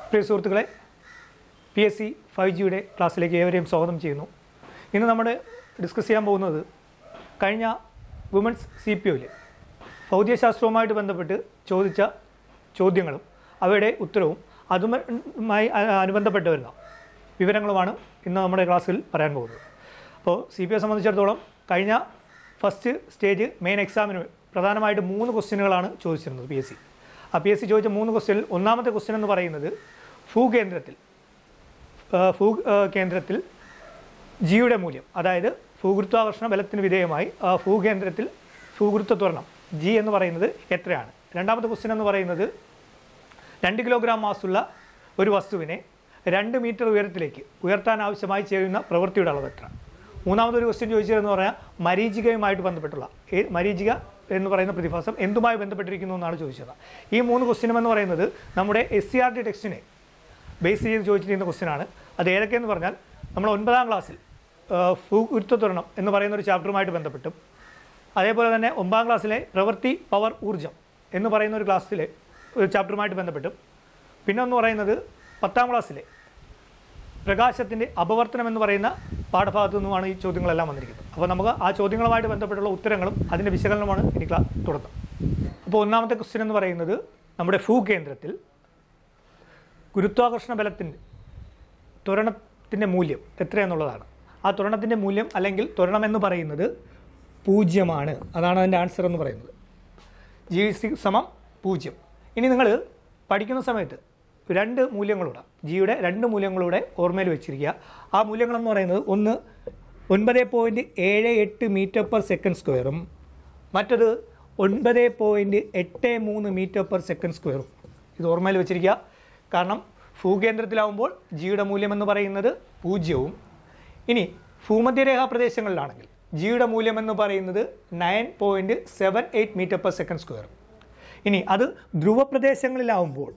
പ്രിയ സുഹൃത്തുക്കളെ P S C five ജിയുടെ ക്ലാസ്സിലേക്ക് ഏവരെയും സ്വാഗതം ചെയ്യുന്നു ഇന്ന് നമ്മൾ ഡിസ്കസ് ചെയ്യാൻ പോകുന്നത് കഴിഞ്ഞ വുമൻസ് സി പി ഒയിൽ ഭൗതികശാസ്ത്രവുമായിട്ട് ബന്ധപ്പെട്ട് ചോദിച്ച ചോദ്യങ്ങളും അവയുടെ ഉത്തരവും അതുമായി അ- അനുബന്ധപ്പെട്ട് വരുന്ന വിവരങ്ങളുമാണ് ഇന്ന് നമ്മുടെ ക്ലാസ്സിൽ പറയാൻ പോകുന്നത് അപ്പോൾ സി പി എ സംബന്ധിച്ചിടത്തോളം കഴിഞ്ഞ ഫസ്റ്റ് സ്റ്റേജ് മെയിൻ എക്സാമിന് പ്രധാനമായിട്ട് മൂന്ന് ക്വസ്റ്റ്യനുകളാണ് ചോദിച്ചിരുന്നത് പി എസ് സി ആ പി എസ് സി ചോദിച്ച മൂന്ന് ക്വസ്റ്റ്യനിൽ ഒന്നാമത്തെ ക്വസ്റ്റ്യൻ എന്ന് പറയുന്നത് ഭൂകേന്ദ്രത്തിൽ ആ, ഭൂ ആ, കേന്ദ്രത്തിൽ ജിയുടെ മൂല്യം അതായത് ഭൂഗുരുത്വാകർഷണ ബലത്തിന് വിധേയമായി ആ ഭൂകേന്ദ്രത്തിൽ ഭൂഗുരുത്വ ത്വരണം ജി എന്ന് പറയുന്നത് എത്രയാണ് രണ്ടാമത്തെ ക്വസ്റ്റ്യൻ എന്ന് പറയുന്നത് രണ്ട് കിലോഗ്രാം മാസുള്ള ഒരു വസ്തുവിനെ രണ്ട് മീറ്റർ ഉയരത്തിലേക്ക് ഉയർത്താൻ ആവശ്യമായി ചെയ്യുന്ന പ്രവൃത്തിയുടെ അളവ് എത്ര മൂന്നാമതൊരു ക്വസ്റ്റ്യൻ ചോദിച്ചതെന്ന് പറഞ്ഞാൽ മരീചികയുമായിട്ട് ബന്ധപ്പെട്ടുള്ള ഏ- മരീചിക എന്ന് പറയുന്ന പ്രതിഭാസം എന്തുമായി ബന്ധപ്പെട്ടിരിക്കുന്നു എന്നാണ് ചോദിച്ചത് ഈ മൂന്ന് ക്വസ്റ്റ്യനും എന്ന് പറയുന്നത് നമ്മുടെ എസ് സി ആർ ടി ടെക്സ്റ്റിനെ ബേസ് ചെയ്ത് ചോദിച്ചിരിക്കുന്ന ക്വസ്റ്റ്യനാണ് അത് ഏതൊക്കെയെന്ന് പറഞ്ഞാൽ നമ്മൾ ഒൻപതാം ക്ലാസ്സിൽ ഭൂഗുരുത്വത്വരണം എന്ന് പറയുന്ന ഒരു ചാപ്റ്ററുമായിട്ട് ബന്ധപ്പെട്ടും അതേപോലെ തന്നെ ഒമ്പതാം ക്ലാസ്സിലെ പ്രവൃത്തി പവർ ഊർജം എന്ന് പറയുന്ന ഒരു ക്ലാസ്സിലെ ഒരു ചാപ്റ്ററുമായിട്ട് ബന്ധപ്പെട്ടും പിന്നെ ഒന്ന് പറയുന്നത് പത്താം ക്ലാസ്സിലെ പ്രകാശത്തിൻ്റെ അപവർത്തനം എന്ന് പറയുന്ന പാഠഭാഗത്തു നിന്നുമാണ് ഈ ചോദ്യങ്ങളെല്ലാം വന്നിരിക്കുന്നത് അപ്പോൾ നമുക്ക് ആ ചോദ്യങ്ങളുമായിട്ട് ബന്ധപ്പെട്ടുള്ള ഉത്തരങ്ങളും അതിൻ്റെ വിശകലനമാണ് ഇനി ക്ലാ തുടർന്ന് അപ്പോൾ ഒന്നാമത്തെ ക്വസ്റ്റ്യൻ എന്ന് പറയുന്നത് നമ്മുടെ ഭൂകേന്ദ്രത്തിൽ ഗുരുത്വാകർഷണ ബലത്തിൻ്റെ ത്വരണത്തിൻ്റെ മൂല്യം എത്രയെന്നുള്ളതാണ് ആ ത്വരണത്തിൻ്റെ മൂല്യം അല്ലെങ്കിൽ ത്വരണം എന്ന് പറയുന്നത് പൂജ്യമാണ് അതാണ് അതിൻ്റെ ആൻസർ എന്ന് പറയുന്നത് ജി സി സമം പൂജ്യം ഇനി നിങ്ങൾ പഠിക്കുന്ന സമയത്ത് രണ്ട് മൂല്യങ്ങളൂടെ ജിയുടെ രണ്ട് മൂല്യങ്ങളൂടെ ഓർമ്മയിൽ വെച്ചിരിക്കുക ആ മൂല്യങ്ങളെന്ന് പറയുന്നത് ഒന്ന് ഒൻപത് പോയിൻറ്റ് ഏഴ് എട്ട് മീറ്റർ പെർ സെക്കൻഡ് സ്ക്വയറും മറ്റത് ഒൻപത് പോയിൻറ്റ് എട്ട് മൂന്ന് മീറ്റർ പെർ സെക്കൻഡ് സ്ക്വയറും ഇത് ഓർമ്മയിൽ വെച്ചിരിക്കുക കാരണം ഭൂകേന്ദ്രത്തിലാവുമ്പോൾ ജിയുടെ മൂല്യം എന്ന് പറയുന്നത് പൂജ്യവും ഇനി ഭൂമധ്യരേഖാ പ്രദേശങ്ങളിലാണെങ്കിൽ ജിയുടെ മൂല്യം എന്ന് പറയുന്നത് nine point seven eight metre per second square ഇനി അത് ധ്രുവപ്രദേശങ്ങളിലാവുമ്പോൾ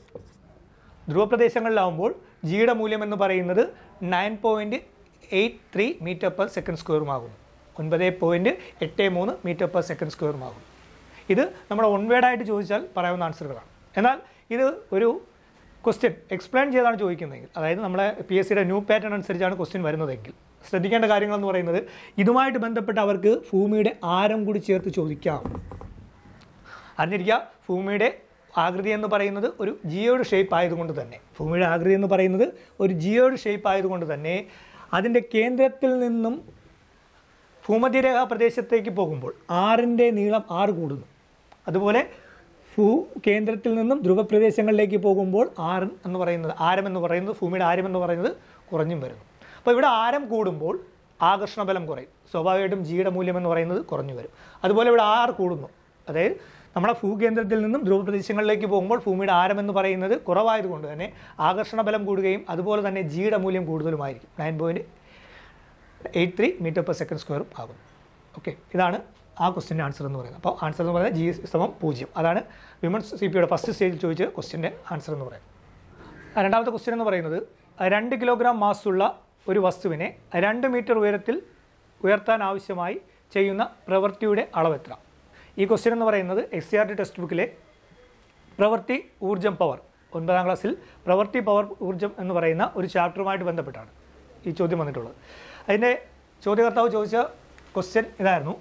ധ്രുവപ്രദേശങ്ങളിലാവുമ്പോൾ ജിയുടെ മൂല്യം എന്ന് പറയുന്നത് nine point eight three metre per second സ്ക്വയറുമാകും ഒൻപത് പോയിൻറ്റ് എട്ട് മൂന്ന് മീറ്റർ പെർ സെക്കൻഡ് സ്ക്വയറുമാകും ഇത് നമ്മൾ വൺ വേർഡായിട്ട് ചോദിച്ചാൽ പറയാവുന്ന ആൻസറുകളാണ് എന്നാൽ ഇത് ഒരു ക്വസ്റ്റ്യൻ എക്സ്പ്ലെയിൻ ചെയ്താണ് ചോദിക്കുന്നതെങ്കിൽ അതായത് നമ്മളെ പി എസ് സിയുടെ ന്യൂ പാറ്റേൺ അനുസരിച്ചാണ് ക്വസ്റ്റ്യൻ വരുന്നതെങ്കിൽ ശ്രദ്ധിക്കേണ്ട കാര്യങ്ങളെന്ന് പറയുന്നത് ഇതുമായിട്ട് ബന്ധപ്പെട്ട് അവർക്ക് ഭൂമിയുടെ ആരം കൂടി ചേർത്ത് ചോദിക്കാം അറിഞ്ഞിരിക്കുക ഭൂമിയുടെ ആകൃതി എന്ന് പറയുന്നത് ഒരു ജിയോയുടെ ഷേപ്പ് ആയതുകൊണ്ട് തന്നെ ഭൂമിയുടെ ആകൃതി എന്ന് പറയുന്നത് ഒരു ജിയോയുടെ ഷേപ്പ് ആയതുകൊണ്ട് തന്നെ അതിൻ്റെ കേന്ദ്രത്തിൽ നിന്നും ഭൂമധ്യരേഖാ പ്രദേശത്തേക്ക് പോകുമ്പോൾ ആറിൻ്റെ നീളം ആറ് കൂടുന്നു അതുപോലെ ഭൂ കേന്ദ്രത്തിൽ നിന്നും ധ്രുവപ്രദേശങ്ങളിലേക്ക് പോകുമ്പോൾ ആറ് എന്ന് പറയുന്നത് ആരം എന്ന് പറയുന്നത് ഭൂമിയുടെ ആരം എന്ന് പറയുന്നത് കുറഞ്ഞും വരുന്നു അപ്പോൾ ഇവിടെ ആരം കൂടുമ്പോൾ ആകർഷണ ബലം കുറയും സ്വാഭാവികമായിട്ടും ജിയുടെ മൂല്യം എന്ന് പറയുന്നത് കുറഞ്ഞു വരും അതുപോലെ ഇവിടെ ആർ കൂടുന്നു അതായത് നമ്മുടെ ഭൂകേന്ദ്രത്തിൽ നിന്നും ധ്രുവപ്രദേശങ്ങളിലേക്ക് പോകുമ്പോൾ ഭൂമിയുടെ ആരം എന്ന് പറയുന്നത് കുറവായതുകൊണ്ട് തന്നെ ആകർഷണ ബലം കൂടുകയും അതുപോലെ തന്നെ ജിയുടെ മൂല്യം കൂടുതലുമായിരിക്കും nine point eight three metre per second സ്ക്വയറും ആകും ഓക്കെ ഇതാണ് ആ ക്വസ്റ്റിൻ്റെ ആൻസർ എന്ന് പറയുന്നത് അപ്പോൾ ആൻസർ എന്ന് പറയുന്നത് ജി സമം പൂജ്യം അതാണ് വിമൻസ് സി പിയുടെ ഫസ്റ്റ് സ്റ്റേജിൽ ചോദിച്ച ക്വസ്റ്റിൻ്റെ ആൻസർ എന്ന് പറയുന്നത് ആ രണ്ടാമത്തെ ക്വസ്റ്റ്യൻ എന്ന് പറയുന്നത് ആ രണ്ട് കിലോഗ്രാം മാസ്സുള്ള ഒരു വസ്തുവിനെ രണ്ട് മീറ്റർ ഉയരത്തിൽ ഉയർത്താൻ ആവശ്യമായി ചെയ്യുന്ന പ്രവൃത്തിയുടെ അളവ് എത്ര ഈ ക്വസ്റ്റ്യൻ എന്ന് പറയുന്നത് S C R T text ബുക്കിലെ പ്രവൃത്തി ഊർജം പവർ ഒൻപതാം ക്ലാസ്സിൽ പ്രവൃത്തി പവർ ഊർജം എന്ന് പറയുന്ന ഒരു ചാപ്റ്ററുമായിട്ട് ബന്ധപ്പെട്ടാണ് ഈ ചോദ്യം വന്നിട്ടുള്ളത് അതിൻ്റെ ചോദ്യകർത്താവ് ചോദിച്ച ക്വസ്റ്റ്യൻ ഇതായിരുന്നു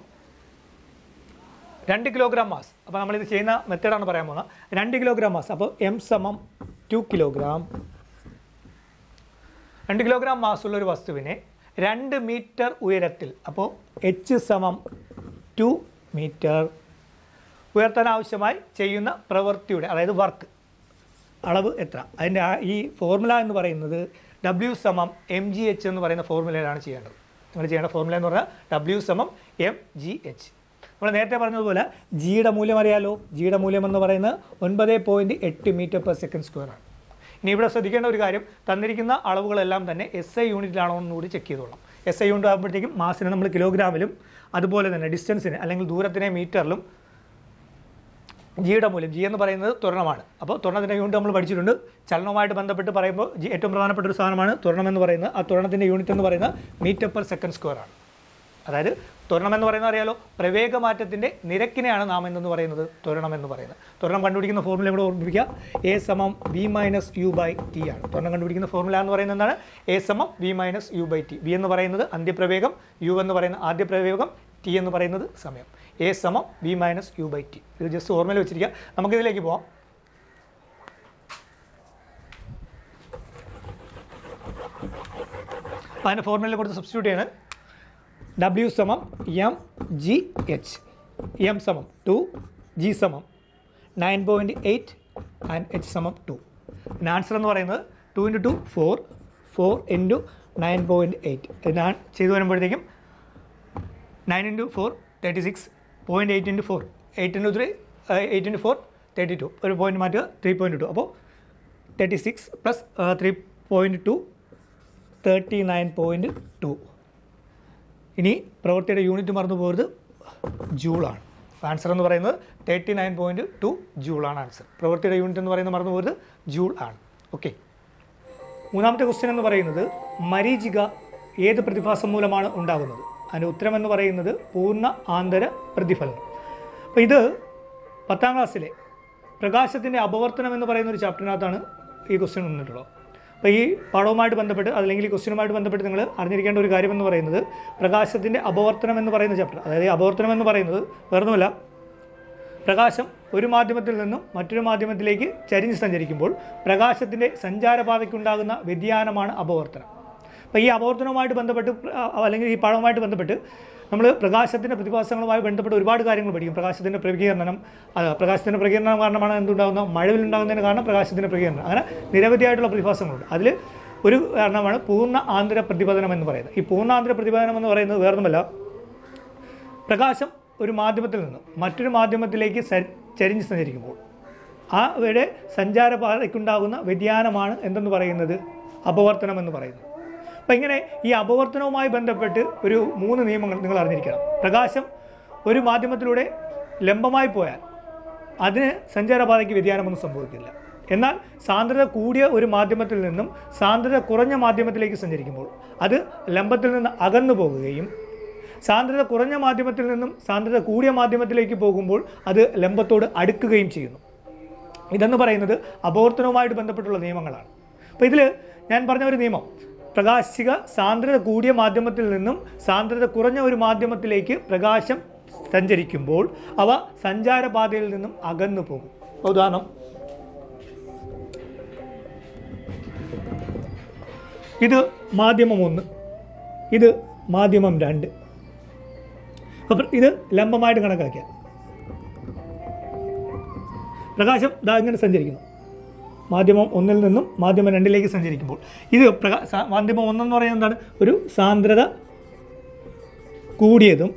രണ്ട് കിലോഗ്രാം മാസ് അപ്പോൾ നമ്മളിത് ചെയ്യുന്ന മെത്തേഡാണ് പറയാൻ പോകുന്നത് രണ്ട് കിലോഗ്രാം മാസ് അപ്പോൾ എം സമം ടു കിലോഗ്രാം രണ്ട് കിലോഗ്രാം മാസുള്ള ഒരു വസ്തുവിനെ രണ്ട് മീറ്റർ ഉയരത്തിൽ അപ്പോൾ എച്ച് സമം ടു മീറ്റർ ഉയർത്താൻ ആവശ്യമായി ചെയ്യുന്ന പ്രവൃത്തിയുടെ അതായത് വർക്ക് അളവ് എത്ര അതിൻ്റെ ആ ഈ ഫോർമുല എന്ന് പറയുന്നത് ഡബ്ല്യു സമം എം ജി എച്ച് എന്ന് പറയുന്ന ഫോർമുലയിലാണ് ചെയ്യേണ്ടത് നിങ്ങൾ ചെയ്യേണ്ട ഫോർമുല എന്ന് പറഞ്ഞാൽ ഡബ്ല്യു സമം എം ജി എച്ച് നമ്മൾ നേരത്തെ പറഞ്ഞതുപോലെ ജിയുടെ മൂല്യം അറിയാലോ ജിയുടെ മൂല്യം എന്ന് പറയുന്നത് ഒൻപത് പോയിൻറ്റ് എട്ട് മീറ്റർ പെർ സെക്കൻഡ് സ്ക്വയർ ആണ് ഇനി ഇവിടെ ശ്രദ്ധിക്കേണ്ട ഒരു കാര്യം തന്നിരിക്കുന്ന അളവുകളെല്ലാം തന്നെ എസ് ഐ യൂണിറ്റിലാണോ എന്നുകൂടി ചെക്ക് ചെയ്തോളാം എസ് ഐ യൂണിറ്റ് ആകുമ്പോഴത്തേക്കും മാസിനെ നമ്മൾ കിലോഗ്രാമിലും അതുപോലെ തന്നെ ഡിസ്റ്റൻസിന് അല്ലെങ്കിൽ ദൂരത്തിനെ മീറ്ററിലും ജിയുടെ മൂല്യം ജി എന്ന് പറയുന്നത് ത്വരണമാണ് അപ്പോൾ ത്വരണത്തിൻ്റെ യൂണിറ്റ് നമ്മൾ പഠിച്ചിട്ടുണ്ട് ചലനവുമായിട്ട് ബന്ധപ്പെട്ട് പറയുമ്പോൾ ജി ഏറ്റവും പ്രധാനപ്പെട്ട ഒരു സാധനമാണ് ത്വരണം എന്ന് പറയുന്നത് ആ ത്വരണത്തിൻ്റെ യൂണിറ്റ് എന്ന് പറയുന്നത് മീറ്റർ പെർ സെക്കൻഡ് സ്ക്വയർ ആണ് അതായത് ത്വരണം എന്ന് പറയുന്നത് അറിയാലോ പ്രവേഗമാറ്റത്തിൻ്റെ നിരക്കിനെയാണ് നാം എന്തെന്ന് പറയുന്നത് ത്വരണം എന്ന് പറയുന്നത് ത്വരണം കണ്ടുപിടിക്കുന്ന ഫോർമുല കൂടെ ഓർമ്മിപ്പിക്കുക എ സമം V minus U by T ആണ് ത്വരണം കണ്ടുപിടിക്കുന്ന ഫോർമുല എന്ന് പറയുന്നത് എന്താണ് എ സമം V minus U by T V എന്ന് പറയുന്നത് അന്ത്യപ്രവേഗം യു എന്ന് പറയുന്ന ആദ്യ പ്രവേഗം ടി എന്ന് പറയുന്നത് സമയം എ സമം V minus U by T ഇത് ജസ്റ്റ് ഓർമ്മയിൽ വെച്ചിരിക്കുക നമുക്കിതിലേക്ക് പോവാം അപ്പോൾ അതിൻ്റെ ഫോർമുലയിൽ കൊടുത്ത് സബ്സ്റ്റിറ്റ്യൂട്ട് ചെയ്യാണ് ഡബ്ല്യു സമം എം ജി എച്ച് എം സമം ടു ജി സമം nine point eight and H സമം ടു പിന്നെ ആൻസർ എന്ന് പറയുന്നത് two into two four four into nine point eight ഇത് ഞാൻ ചെയ്തു വരുമ്പോഴത്തേക്കും nine into four thirty six point eight into four eight into three eight into four thirty two ഒരു point മാറ്റുക ത്രീ പോയിൻറ്റ് ടു അപ്പോൾ thirty six plus three point two thirty nine point to ഇനി പ്രവൃത്തിയുടെ unit മറന്നു പോകരുത് ജൂളാണ് answer എന്ന് പറയുന്നത് തേർട്ടി നയൻ പോയിൻറ്റ് ടു ജൂളാണ് ആൻസർ പ്രവൃത്തിയുടെ യൂണിറ്റ് എന്ന് പറയുന്നത് മറന്നു പോകരുത് ജൂൾ ആണ് ഓക്കെ മൂന്നാമത്തെ ക്വസ്റ്റ്യൻ എന്ന് പറയുന്നത് മരീചിക ഏത് പ്രതിഭാസം മൂലമാണ് ഉണ്ടാകുന്നത് അതിൻ്റെ ഉത്തരം എന്ന് പറയുന്നത് പൂർണ്ണ ആന്തര പ്രതിഫലനം അപ്പോൾ ഇത് പത്താം ക്ലാസ്സിലെ പ്രകാശത്തിൻ്റെ അപവർത്തനം എന്ന് പറയുന്ന ഒരു ചാപ്റ്ററിനകത്താണ് ഈ ക്വസ്റ്റ്യൻ വന്നിട്ടുള്ളത് അപ്പോൾ ഈ പാഠവുമായിട്ട് ബന്ധപ്പെട്ട് അല്ലെങ്കിൽ ഈ ക്വസ്റ്റ്യനുമായിട്ട് ബന്ധപ്പെട്ട് നിങ്ങൾ അറിഞ്ഞിരിക്കേണ്ട ഒരു കാര്യം എന്ന് പറയുന്നത് പ്രകാശത്തിൻ്റെ അപവർത്തനം എന്ന് പറയുന്ന ചാപ്റ്റർ അതായത് ഈ അപവർത്തനം എന്ന് പറയുന്നത് വേറൊന്നുമല്ല പ്രകാശം ഒരു മാധ്യമത്തിൽ നിന്നും മറ്റൊരു മാധ്യമത്തിലേക്ക് ചരിഞ്ഞ് സഞ്ചരിക്കുമ്പോൾ പ്രകാശത്തിൻ്റെ സഞ്ചാരപാതയ്ക്കുണ്ടാകുന്ന വ്യതിയാനമാണ് അപവർത്തനം അപ്പോൾ ഈ അപവർത്തനവുമായിട്ട് ബന്ധപ്പെട്ട് പ്ര- ആ, അല്ലെങ്കിൽ ഈ പാഠവുമായിട്ട് ബന്ധപ്പെട്ട് നമ്മൾ പ്രകാശത്തിൻ്റെ പ്രതിഭാസങ്ങളുമായി ബന്ധപ്പെട്ട് ഒരുപാട് കാര്യങ്ങൾ പഠിക്കും പ്രകാശത്തിൻ്റെ പ്രകീകരണം അത് പ്രകാശത്തിൻ്റെ പ്രകീകരണം കാരണമാണ് എന്തുണ്ടാകുന്നത് മഴവിലുണ്ടാകുന്നതിന് കാരണം പ്രകാശത്തിൻ്റെ പ്രകീകരണം അങ്ങനെ നിരവധിയായിട്ടുള്ള പ്രതിഭാസങ്ങളുണ്ട് അതിൽ ഒരു കാരണമാണ് പൂർണ്ണ ആന്തര പ്രതിപതനം എന്ന് പറയുന്നത് ഈ പൂർണ്ണ ആന്തര പ്രതിപതനം എന്ന് പറയുന്നത് വേറൊന്നുമല്ല പ്രകാശം ഒരു മാധ്യമത്തിൽ നിന്നും മറ്റൊരു മാധ്യമത്തിലേക്ക് സ- ചരിഞ്ഞ് സഞ്ചരിക്കുമ്പോൾ ആ അവയുടെ സഞ്ചാരപാതയ്ക്കുണ്ടാകുന്ന വ്യതിയാനമാണ് എന്തെന്ന് പറയുന്നത് അപവർത്തനം എന്ന് പറയുന്നത് അപ്പം ഇങ്ങനെ ഈ അപവർത്തനവുമായി ബന്ധപ്പെട്ട് ഒരു മൂന്ന് നിയമങ്ങൾ നിങ്ങൾ അറിഞ്ഞിരിക്കണം പ്രകാശം ഒരു മാധ്യമത്തിലൂടെ ലംബമായി പോയാൽ അതിന് സഞ്ചാരപാതയ്ക്ക് വ്യതിയാനമൊന്നും സംഭവിക്കില്ല എന്നാൽ സാന്ദ്രത കൂടിയ ഒരു മാധ്യമത്തിൽ നിന്നും സാന്ദ്രത കുറഞ്ഞ മാധ്യമത്തിലേക്ക് സഞ്ചരിക്കുമ്പോൾ അത് ലംബത്തിൽ നിന്ന് അകന്നു പോകുകയും സാന്ദ്രത കുറഞ്ഞ മാധ്യമത്തിൽ നിന്നും സാന്ദ്രത കൂടിയ മാധ്യമത്തിലേക്ക് പോകുമ്പോൾ അത് ലംബത്തോട് അടുക്കുകയും ചെയ്യുന്നു ഇതെന്ന് പറയുന്നത് അപവർത്തനവുമായിട്ട് ബന്ധപ്പെട്ടുള്ള നിയമങ്ങളാണ് അപ്പോൾ ഇതിൽ ഞാൻ പറഞ്ഞ ഒരു നിയമം പ്രകാശിക സാന്ദ്രത കൂടിയ മാധ്യമത്തിൽ നിന്നും സാന്ദ്രത കുറഞ്ഞ ഒരു മാധ്യമത്തിലേക്ക് പ്രകാശം സഞ്ചരിക്കുമ്പോൾ അവ സഞ്ചാരപാതയിൽ നിന്നും അകന്നു പോകും ഉദാഹരണം ഇത് മാധ്യമം ഒന്ന് ഇത് മാധ്യമം രണ്ട് അപ്പോൾ ഇത് ലംബമായിട്ട് കണക്കാക്കിയ പ്രകാശം ദാ ഇങ്ങനെ സഞ്ചരിക്കുന്നു മാധ്യമം ഒന്നിൽ നിന്നും മാധ്യമം രണ്ടിലേക്ക് സഞ്ചരിക്കുമ്പോൾ ഇത് പ്രകാ സാ- മാധ്യമം ഒന്നെന്ന് പറയുന്നത് എന്താണ് ഒരു സാന്ദ്രത കൂടിയതും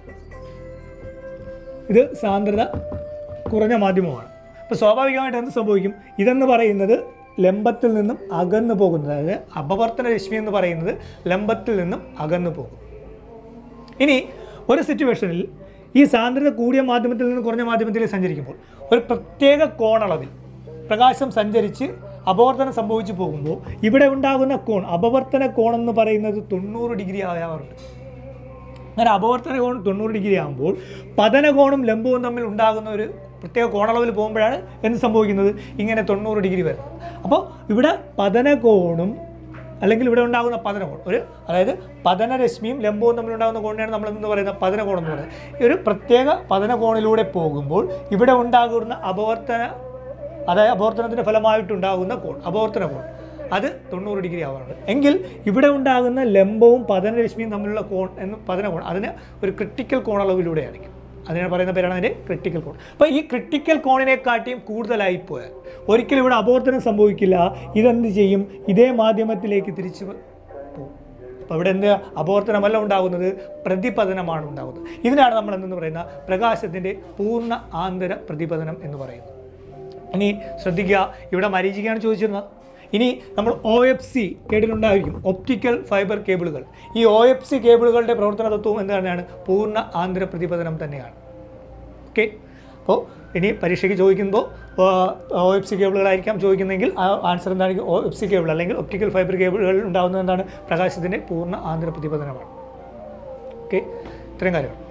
ഇത് സാന്ദ്രത കുറഞ്ഞ മാധ്യമമാണ് അപ്പോൾ സ്വാഭാവികമായിട്ട് എന്ത് സംഭവിക്കും ഇതെന്ന് പറയുന്നത് ലംബത്തിൽ നിന്നും അകന്നു പോകുന്നത് അതായത് അപവർത്തന രശ്മി എന്ന് പറയുന്നത് ലംബത്തിൽ നിന്നും അകന്നു പോകും ഇനി ഒരു സിറ്റുവേഷനിൽ ഈ സാന്ദ്രത കൂടിയ മാധ്യമത്തിൽ നിന്ന് കുറഞ്ഞ മാധ്യമത്തിലേക്ക് സഞ്ചരിക്കുമ്പോൾ ഒരു പ്രത്യേക കോണളവിൽ പ്രകാശം സഞ്ചരിച്ച് അപവർത്തനം സംഭവിച്ചു പോകുമ്പോൾ ഇവിടെ ഉണ്ടാകുന്ന കോൺ അപവർത്തന കോൺ എന്ന് പറയുന്നത് തൊണ്ണൂറ് ഡിഗ്രി ആവാറുണ്ട് അങ്ങനെ അപവർത്തന കോൺ തൊണ്ണൂറ് ഡിഗ്രി ആകുമ്പോൾ പതനകോണും ലംബവും തമ്മിൽ ഉണ്ടാകുന്ന ഒരു പ്രത്യേക കോണളവിൽ പോകുമ്പോഴാണ് എന്ത് സംഭവിക്കുന്നത് ഇങ്ങനെ തൊണ്ണൂറ് ഡിഗ്രി വരുന്നത് അപ്പോൾ ഇവിടെ പതനകോണും അല്ലെങ്കിൽ ഇവിടെ ഉണ്ടാകുന്ന പതനകോൺ ഒരു അതായത് പതനരശ്മിയും ലംബവും തമ്മിൽ ഉണ്ടാകുന്ന കോണിനെയാണ് നമ്മൾ എന്ന് പറയുന്ന പതനകോൺ എന്ന് പറയുന്നത് ഈ ഒരു പ്രത്യേക പതനകോണിലൂടെ പോകുമ്പോൾ ഇവിടെ ഉണ്ടാകുന്ന അപവർത്തന അതായത് അപവർത്തനത്തിൻ്റെ ഫലമായിട്ടുണ്ടാകുന്ന കോൺ അപവർത്തന കോൺ അത് തൊണ്ണൂറ് ഡിഗ്രി ആവാറുണ്ട് എങ്കിൽ ഇവിടെ ഉണ്ടാകുന്ന ലംബവും പതനരശ്മിയും തമ്മിലുള്ള കോൺ എന്ന് പതന കോൺ അതിന് ഒരു ക്രിട്ടിക്കൽ കോണളവിലൂടെ ആയിരിക്കും അതിനെ പറയുന്ന പേരാണ് അതിൻ്റെ ക്രിട്ടിക്കൽ കോൺ അപ്പോൾ ഈ ക്രിട്ടിക്കൽ കോണിനെക്കാട്ടിയും കൂടുതലായി പോയാൽ ഒരിക്കലും ഇവിടെ അപവർത്തനം സംഭവിക്കില്ല ഇതെന്ത് ചെയ്യും ഇതേ മാധ്യമത്തിലേക്ക് തിരിച്ചു പോകും അപ്പോൾ ഇവിടെ എന്ത് അപവർത്തനമല്ല ഉണ്ടാകുന്നത് പ്രതിപതനമാണ് ഉണ്ടാകുന്നത് ഇതിനാണ് നമ്മൾ എന്തെന്ന് പറയുന്ന പ്രകാശത്തിൻ്റെ പൂർണ്ണ ആന്തര പ്രതിപതനം എന്ന് പറയുന്നത് ഇനി ശ്രദ്ധിക്കുക ഇവിടെ മരീചികയാണ് ചോദിച്ചിരുന്നത് ഇനി നമ്മൾ ഒ എഫ് സി കേട്ടിട്ടുണ്ടായിരിക്കും ഒപ്റ്റിക്കൽ ഫൈബർ കേബിളുകൾ ഈ ഒ എഫ് സി കേബിളുകളുടെ പ്രവർത്തന തത്വം എന്ത് തന്നെയാണ് പൂർണ്ണ ആന്തര പ്രതിപതനം തന്നെയാണ് ഓക്കെ അപ്പോൾ ഇനി പരീക്ഷയ്ക്ക് ചോദിക്കുമ്പോൾ ഒ എഫ് സി കേബിളുകളായിരിക്കാം ചോദിക്കുന്നതെങ്കിൽ ആ ആൻസർ എന്തായിരിക്കും ഒ എഫ് സി കേബിൾ അല്ലെങ്കിൽ ഒപ്റ്റിക്കൽ ഫൈബർ കേബിളുകൾ ഉണ്ടാകുന്നത് എന്താണ് പ്രകാശത്തിൻ്റെ പൂർണ്ണ ആന്തര പ്രതിപതനമാണ് ഓക്കെ ഇത്രയും കാര്യമാണ്